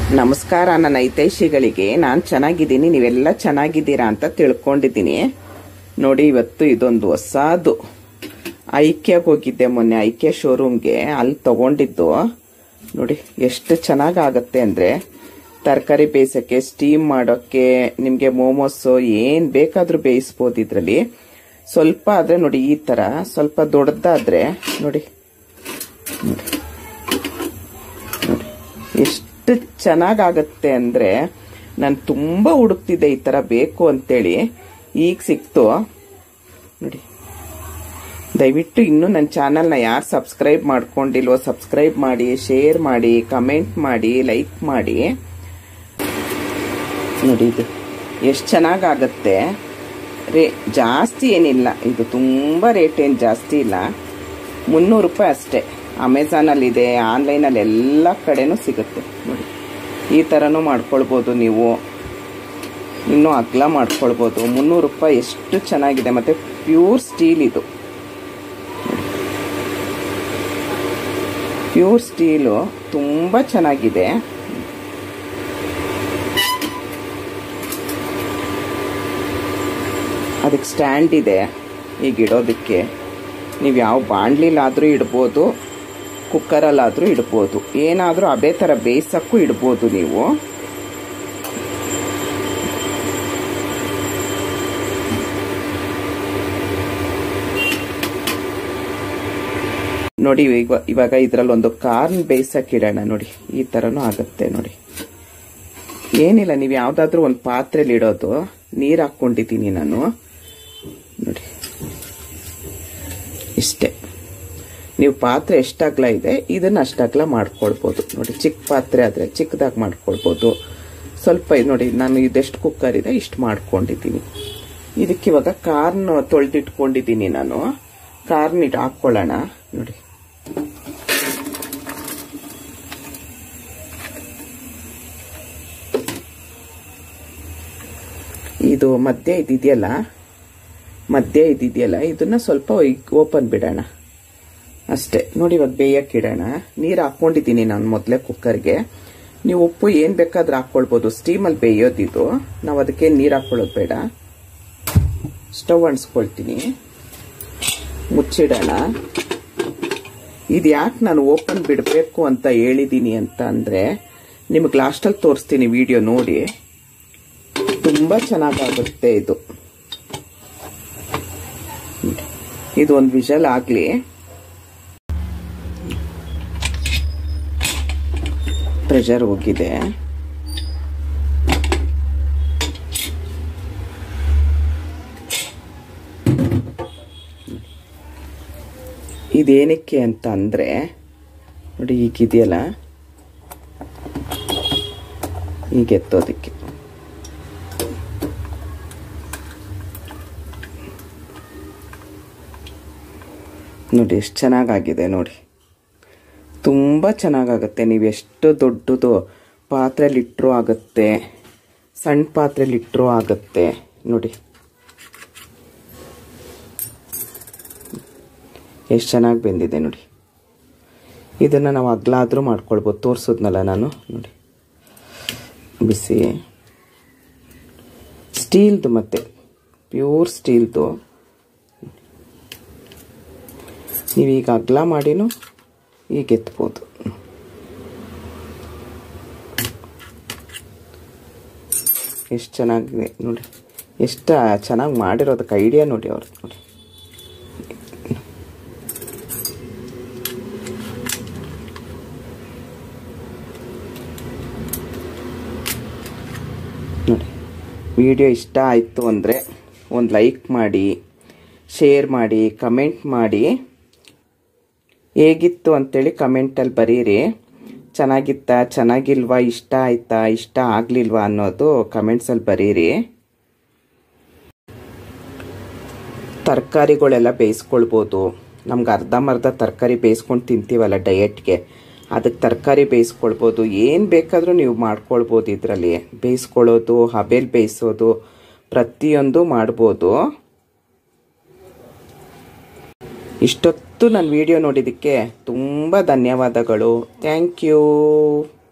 ನಮಸ್ಕಾರ ನನ್ನ ಹಿತೈಷಿಗಳಿಗೆ ನಾನು ಚೆನ್ನಾಗಿದ್ದೀನಿ ನೀವೆಲ್ಲ ಚೆನ್ನಾಗಿದ್ದೀರಾ ಅಂತ ತಿಳ್ಕೊಂಡಿದ್ದೀನಿ ನೋಡಿ ಇವತ್ತು ಇದೊಂದು ಹೊಸದು ಐಕ್ಯಾಗ ಹೋಗಿದ್ದೆ ಮೊನ್ನೆ ಐಕ್ಯ ಶೋರೂಮ್ಗೆ ಅಲ್ಲಿ ತಗೊಂಡಿದ್ದು ನೋಡಿ ಎಷ್ಟು ಚೆನ್ನಾಗಾಗತ್ತೆ ಅಂದರೆ ತರಕಾರಿ ಬೇಯಿಸೋಕ್ಕೆ ಸ್ಟೀಮ್ ಮಾಡೋಕ್ಕೆ ನಿಮಗೆ ಮೋಮೋಸು ಏನು ಬೇಕಾದರೂ ಬೇಯಿಸ್ಬೋದು ಇದರಲ್ಲಿ ಸ್ವಲ್ಪ ಆದರೆ ನೋಡಿ ಈ ಥರ ಸ್ವಲ್ಪ ದೊಡ್ಡದಾದ್ರೆ ನೋಡಿ ನೋಡಿ ನೋಡಿ ಎಷ್ಟು ಚೆನ್ನಾಗಾಗತ್ತೆ ಅಂದರೆ ನಾನು ತುಂಬ ಹುಡುಕ್ತಿದ್ದೆ ಈ ಥರ ಬೇಕು ಅಂತೇಳಿ ಈಗ ಸಿಕ್ತು ನೋಡಿ ದಯವಿಟ್ಟು ಇನ್ನೂ ನನ್ನ ಚಾನಲ್ನ ಯಾರು ಸಬ್ಸ್ಕ್ರೈಬ್ ಮಾಡ್ಕೊಂಡಿಲ್ವೋ ಸಬ್ಸ್ಕ್ರೈಬ್ ಮಾಡಿ ಶೇರ್ ಮಾಡಿ ಕಮೆಂಟ್ ಮಾಡಿ ಲೈಕ್ ಮಾಡಿ ನೋಡಿ ಇದು ಎಷ್ಟು ಚೆನ್ನಾಗಾಗತ್ತೆ ರೇ ಜಾಸ್ತಿ ಏನಿಲ್ಲ ಇದು ತುಂಬ ರೇಟ್ ಏನು ಜಾಸ್ತಿ ಇಲ್ಲ ಮುನ್ನೂರು ರೂಪಾಯಿ ಅಷ್ಟೇ ಅಮೆಝಾನಲ್ಲಿದೆ ಆನ್ಲೈನಲ್ಲಿ ಎಲ್ಲ ಕಡೆನೂ ಸಿಗುತ್ತೆ ನೋಡಿ ಈ ಥರನೂ ಮಾಡ್ಕೊಳ್ಬೋದು ನೀವು ಇನ್ನೂ ಅಗ್ಲ ಮಾಡ್ಕೊಳ್ಬೋದು ಮುನ್ನೂರು ರೂಪಾಯಿ ಎಷ್ಟು ಚೆನ್ನಾಗಿದೆ ಮತ್ತು ಪ್ಯೂರ್ ಸ್ಟೀಲ್ ಇದು ಪ್ಯೂರ್ ಸ್ಟೀಲು ತುಂಬ ಚೆನ್ನಾಗಿದೆ ಅದಕ್ಕೆ ಸ್ಟ್ಯಾಂಡ್ ಇದೆ ಈಗ ಇಡೋದಕ್ಕೆ ನೀವು ಯಾವ ಬಾಣಲಿಲಾದರೂ ಇಡ್ಬೋದು ಕುಕ್ಕರಲ್ಲಾದರೂ ಇಡ್ಬೋದು ಏನಾದರೂ ಅದೇ ಥರ ಬೇಯಿಸೋಕ್ಕೂ ಇಡ್ಬೋದು ನೀವು ನೋಡಿ ಈಗ ಇವಾಗ ಇದರಲ್ಲಿ ಒಂದು ಕಾರ್ನ್ ಬೇಯಿಸಕ್ಕೆ ಇಡೋಣ ನೋಡಿ ಈ ಥರನೂ ಆಗುತ್ತೆ ನೋಡಿ ಏನಿಲ್ಲ ನೀವು ಯಾವುದಾದ್ರೂ ಒಂದು ಪಾತ್ರೆಲಿ ಇಡೋದು ನೀರು ಹಾಕ್ಕೊಂಡಿದ್ದೀನಿ ನಾನು ನೋಡಿ ಇಷ್ಟೇ ನೀವು ಪಾತ್ರೆ ಎಷ್ಟು ಅಗಲ ಇದೆ ಇದನ್ನು ಅಷ್ಟು ಅಗಲ ಮಾಡ್ಕೊಳ್ಬೋದು ನೋಡಿ ಚಿಕ್ಕ ಪಾತ್ರೆ ಆದರೆ ಚಿಕ್ಕದಾಗಿ ಮಾಡ್ಕೊಳ್ಬೋದು ಸ್ವಲ್ಪ ಇದು ನೋಡಿ ನಾನು ಇದೆಷ್ಟು ಕುಕ್ಕರ್ ಇದೆ ಇಷ್ಟು ಮಾಡ್ಕೊಂಡಿದ್ದೀನಿ ಇದಕ್ಕೆ ಇವಾಗ ಕಾರ್ನ್ ತೊಳೆದಿಟ್ಕೊಂಡಿದ್ದೀನಿ ನಾನು ಕಾರ್ನ್ ಇಟ್ಟು ಹಾಕ್ಕೊಳ್ಳೋಣ ನೋಡಿ ಇದು ಮಧ್ಯ ಇದಿದೆಯಲ್ಲ ಮಧ್ಯ ಇದಿದೆಯಲ್ಲ ಇದನ್ನ ಸ್ವಲ್ಪ ಓಪನ್ ಬಿಡೋಣ ಅಷ್ಟೇ ನೋಡಿ ಇವಾಗ ಬೇಯಕ್ಕೆ ಇಡೋಣ ನೀರು ಹಾಕ್ಕೊಂಡಿದ್ದೀನಿ ನಾನು ಮೊದಲೇ ಕುಕ್ಕರ್ಗೆ ನೀವು ಉಪ್ಪು ಏನು ಬೇಕಾದ್ರೂ ಹಾಕ್ಕೊಳ್ಬೋದು ಸ್ಟೀಮಲ್ಲಿ ಬೇಯೋದಿದು ನಾವು ಅದಕ್ಕೆ ನೀರು ಹಾಕ್ಕೊಳ್ಳೋದು ಬೇಡ ಸ್ಟವ್ ಅಣಿಸ್ಕೊಳ್ತೀನಿ ಮುಚ್ಚಿಡೋಣ ಇದು ಯಾಕೆ ನಾನು ಓಪನ್ ಬಿಡಬೇಕು ಅಂತ ಹೇಳಿದ್ದೀನಿ ಅಂತ ಅಂದರೆ ನಿಮಗೆ ಲಾಸ್ಟಲ್ಲಿ ತೋರಿಸ್ತೀನಿ ವಿಡಿಯೋ ನೋಡಿ ತುಂಬ ಚೆನ್ನಾಗಾಗುತ್ತೆ ಇದು ಇದು ಒಂದು ವಿಷಲ್ ಆಗಲಿ ಪ್ರೆಷರ್ ಹೋಗಿದೆ ಇದೇನಕ್ಕೆ ಅಂತ ಅಂದರೆ ನೋಡಿ ಈಗಿದೆಯಲ್ಲ ಈಗ ಎತ್ತೋದಕ್ಕೆ ನೋಡಿ ಎಷ್ಟು ಚೆನ್ನಾಗಾಗಿದೆ ನೋಡಿ ತುಂಬ ಚೆನ್ನಾಗಾಗುತ್ತೆ ನೀವು ಎಷ್ಟು ದೊಡ್ಡದು ಪಾತ್ರೆಲಿಟ್ಟರೂ ಆಗುತ್ತೆ ಸಣ್ಣ ಪಾತ್ರೆಲಿಟ್ಟರೂ ಆಗುತ್ತೆ ನೋಡಿ ಎಷ್ಟು ಚೆನ್ನಾಗಿ ಬೆಂದಿದೆ ನೋಡಿ ಇದನ್ನು ನಾವು ಅಗ್ಲಾದರೂ ಮಾಡ್ಕೊಳ್ಬೋದು ತೋರಿಸಿದ್ನಲ್ಲ ನಾನು ನೋಡಿ ಬಿಸಿ ಸ್ಟೀಲ್ದು ಮತ್ತೆ ಪ್ಯೂರ್ ಸ್ಟೀಲ್ದು ನೀವೀಗ ಅಗ್ಲ ಮಾಡಿನೂ ಈಗ ಎತ್ಬೋದು ಎಷ್ಟು ಚೆನ್ನಾಗಿದೆ ನೋಡಿ ಎಷ್ಟು ಚೆನ್ನಾಗಿ ಮಾಡಿರೋದಕ್ಕೆ ಐಡಿಯಾ ನೋಡಿ ಅವ್ರದ್ದು ನೋಡಿ ನೋಡಿ ವಿಡಿಯೋ ಇಷ್ಟ ಆಯಿತು ಅಂದರೆ ಒಂದು ಲೈಕ್ ಮಾಡಿ ಶೇರ್ ಮಾಡಿ ಕಮೆಂಟ್ ಮಾಡಿ ಹೇಗಿತ್ತು ಅಂತೇಳಿ ಕಮೆಂಟಲ್ಲಿ ಬರೀರಿ ಚೆನ್ನಾಗಿತ್ತಾ ಚೆನ್ನಾಗಿಲ್ವಾ ಇಷ್ಟ ಆಯ್ತಾ ಇಷ್ಟ ಆಗಲಿಲ್ವಾ ಅನ್ನೋದು ಕಮೆಂಟ್ಸಲ್ಲಿ ಬರೀರಿ ತರಕಾರಿಗಳೆಲ್ಲ ಬೇಯಿಸ್ಕೊಳ್ಬೋದು ನಮ್ಗೆ ಅರ್ಧಂಬರ್ಧ ತರಕಾರಿ ಬೇಯಿಸ್ಕೊಂಡು ತಿಂತೀವಲ್ಲ ಡಯೆಟ್ಗೆ ಅದಕ್ಕೆ ತರಕಾರಿ ಬೇಯಿಸ್ಕೊಳ್ಬೋದು ಏನು ಬೇಕಾದರೂ ನೀವು ಮಾಡ್ಕೊಳ್ಬೋದು ಇದರಲ್ಲಿ ಬೇಯಿಸ್ಕೊಳ್ಳೋದು ಹಬೇಲ್ ಬೇಯಿಸೋದು ಪ್ರತಿಯೊಂದು ಮಾಡ್ಬೋದು ಇಷ್ಟೊತ್ತು ನನ್ನ ವಿಡಿಯೋ ನೋಡಿದ್ದಕ್ಕೆ ತುಂಬ ಧನ್ಯವಾದಗಳು ಥ್ಯಾಂಕ್ ಯು